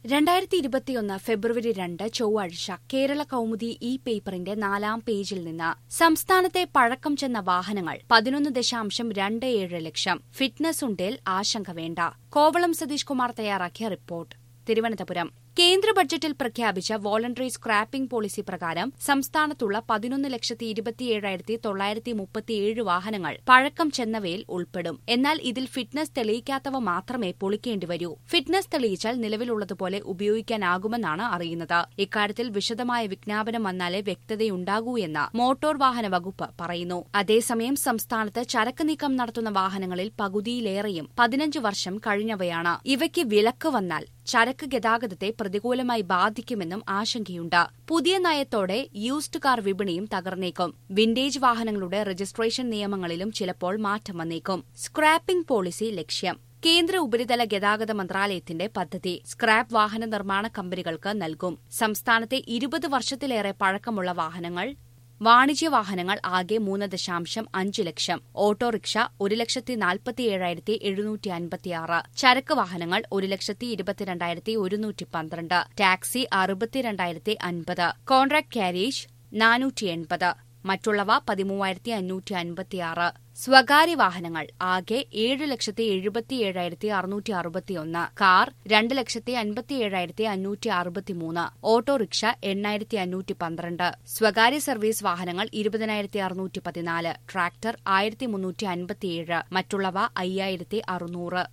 രണ്ടായിരത്തി ഇരുപത്തിയൊന്ന് ഫെബ്രുവരി രണ്ട് ചൊവ്വാഴ്ച കേരള കൗമുദി ഇ പേപ്പറിന്റെ നാലാം പേജിൽ നിന്ന് സംസ്ഥാനത്തെ പഴക്കം ചെന്ന വാഹനങ്ങൾ പതിനൊന്ന് ദശാംശം രണ്ട് ഏഴ് ലക്ഷം ഫിറ്റ്നസ് ഉണ്ടേൽ ആശങ്ക വേണ്ട കോവളം സതീഷ് കുമാർ തയ്യാറാക്കിയ റിപ്പോർട്ട് തിരുവനന്തപുരം കേന്ദ്ര ബഡ്ജറ്റിൽ പ്രഖ്യാപിച്ച വോളണ്ടറി സ്ക്രാപ്പിംഗ് പോളിസി പ്രകാരം സംസ്ഥാനത്തുള്ള പതിനൊന്ന് ലക്ഷത്തി ഇരുപത്തിയേഴായിരത്തി തൊള്ളായിരത്തി മുപ്പത്തിയേഴ് വാഹനങ്ങൾ പഴക്കം ചെന്നവയിൽ ഉൾപ്പെടും എന്നാൽ ഇതിൽ ഫിറ്റ്നസ് തെളിയിക്കാത്തവ മാത്രമേ പൊളിക്കേണ്ടി വരൂ ഫിറ്റ്നസ് തെളിയിച്ചാൽ നിലവിലുള്ളതുപോലെ ഉപയോഗിക്കാനാകുമെന്നാണ് അറിയുന്നത് ഇക്കാര്യത്തിൽ വിശദമായ വിജ്ഞാപനം വന്നാലേ വ്യക്തതയുണ്ടാകൂ എന്ന് മോട്ടോർ വാഹന വകുപ്പ് പറയുന്നു അതേസമയം സംസ്ഥാനത്ത് ചരക്ക് നീക്കം നടത്തുന്ന വാഹനങ്ങളിൽ പകുതിയിലേറെയും പതിനഞ്ച് വർഷം കഴിഞ്ഞവയാണ് ഇവയ്ക്ക് വിലക്ക് വന്നാൽ ചരക്ക് ഗതാഗതത്തെ പ്രതികൂലമായി ബാധിക്കുമെന്നും ആശങ്കയുണ്ട് പുതിയ നയത്തോടെ യൂസ്ഡ് കാർ വിപണിയും തകർന്നേക്കും വിന്റേജ് വാഹനങ്ങളുടെ രജിസ്ട്രേഷൻ നിയമങ്ങളിലും ചിലപ്പോൾ മാറ്റം വന്നേക്കും സ്ക്രാപ്പിംഗ് പോളിസി ലക്ഷ്യം കേന്ദ്ര ഉപരിതല ഗതാഗത മന്ത്രാലയത്തിന്റെ പദ്ധതി സ്ക്രാപ്പ് വാഹന നിർമ്മാണ കമ്പനികൾക്ക് നൽകും സംസ്ഥാനത്തെ ഇരുപത് വർഷത്തിലേറെ പഴക്കമുള്ള വാഹനങ്ങൾ വാണിജ്യ വാഹനങ്ങൾ ആകെ മൂന്ന് ദശാംശം അഞ്ച് ലക്ഷം ഓട്ടോറിക്ഷ ഒരു ലക്ഷത്തി നാൽപ്പത്തിയേഴായിരത്തി എഴുന്നൂറ്റി അൻപത്തിയാറ് ചരക്ക് വാഹനങ്ങൾ ഒരു ലക്ഷത്തി ഇരുപത്തിരണ്ടായിരത്തി ഒരുന്നൂറ്റി പന്ത്രണ്ട് ടാക്സി അറുപത്തിരണ്ടായിരത്തി അൻപത് കോൺട്രാക്ട് കാരേജ് നാനൂറ്റി എൺപത് മറ്റുള്ളവ പതിമൂവായിരത്തി അഞ്ഞൂറ്റി അൻപത്തിയാറ് സ്വകാര്യ വാഹനങ്ങൾ ആകെ ഏഴ് ലക്ഷത്തി എഴുപത്തിയേഴായിരത്തി അറുന്നൂറ്റി അറുപത്തിയൊന്ന് കാർ രണ്ട് ലക്ഷത്തി അൻപത്തിയേഴായിരത്തി അഞ്ഞൂറ്റി അറുപത്തിമൂന്ന് ഓട്ടോറിക്ഷ എണ്ണായിരത്തി അഞ്ഞൂറ്റി പന്ത്രണ്ട് സ്വകാര്യ സർവീസ് വാഹനങ്ങൾ ഇരുപതിനായിരത്തി അറുന്നൂറ്റി പതിനാല് ട്രാക്ടർ ആയിരത്തി മുന്നൂറ്റി അൻപത്തിയേഴ് മറ്റുള്ളവ അയ്യായിരത്തി അറുന്നൂറ്